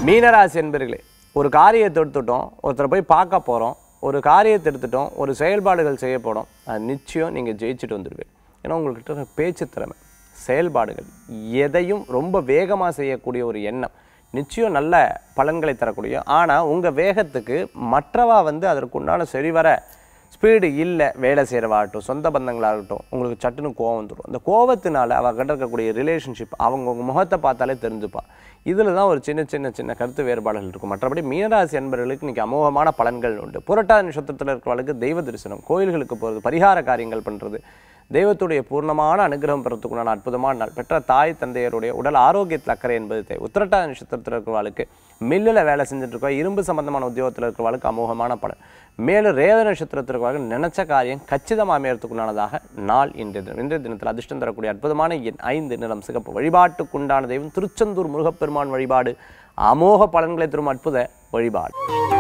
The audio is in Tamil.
மீனராசி என்பர்களே ஒரு காரியத்தை எடுத்துட்டோம் ஒருத்தரை போய் பார்க்க போகிறோம் ஒரு காரியத்தை எடுத்துட்டோம் ஒரு செயல்பாடுகள் செய்ய போகிறோம் அது நிச்சயம் நீங்கள் ஜெயிச்சுட்டு வந்துடுவீங்க ஏன்னா உங்கள்கிட்ட இருக்கிற பேச்சு திறமை செயல்பாடுகள் எதையும் ரொம்ப வேகமாக செய்யக்கூடிய ஒரு எண்ணம் நிச்சயம் நல்ல பலன்களை தரக்கூடிய ஆனால் உங்கள் வேகத்துக்கு மற்றவா வந்து அதற்குண்டான சரிவர ஸ்பீடு இல்லை வேலை செய்கிறவாகட்டும் சொந்த பந்தங்களாகட்டும் உங்களுக்கு சட்டுன்னு கோவம் வந்துடும் அந்த கோவத்தினால அவகிட்ட இருக்கக்கூடிய ரிலேஷன்ஷிப் அவங்க உங்கள் முகத்தை பார்த்தாலே தெரிஞ்சுப்பா இதில் தான் ஒரு சின்ன சின்ன சின்ன கருத்து வேறுபாடுகள் இருக்கும் மற்றபடி மீனராசி என்பவர்களுக்கு இன்றைக்கி அமோகமான பலன்கள் உண்டு புரட்டாதி நட்சத்திரத்தில் இருக்கிறவர்களுக்கு தெய்வ தரிசனம் கோயில்களுக்கு போகிறது பரிகார காரியங்கள் பண்ணுறது தெய்வத்துடைய பூர்ணமான அனுகிரகம் பெறத்துக்குண்டான அற்புதமான நாள் பெற்ற தாய் தந்தையருடைய உடல் ஆரோக்கியத்தில் அக்கறை என்பது தேவை உத்திரட்டாதி நட்சத்திரத்தில் இருக்கிறவர்களுக்கு மில்லில் வேலை செஞ்சுட்டு இருக்கா இரும்பு சம்பந்தமான உத்தியோகத்தில் இருக்கிறவர்களுக்கு அமோகமான பலன் மேலும் ரேவ நட்சத்திரத்தில் இருக்கிறவர்கள் நினைச்ச காரியம் கச்சிதமாக அமையறதுக்குண்டானதாக நாள் இன்றைய தினம் இன்றைய தினத்தில் அதிர்ஷ்டம் தரக்கூடிய அற்புதமான எண் ஐந்து நிறம் சிகப்பு வழிபாட்டுக்குண்டான தெய்வம் திருச்செந்தூர் முருகப்பெருமான் வழிபாடு அமோக பலன்களை தரும் அற்புத வழிபாடு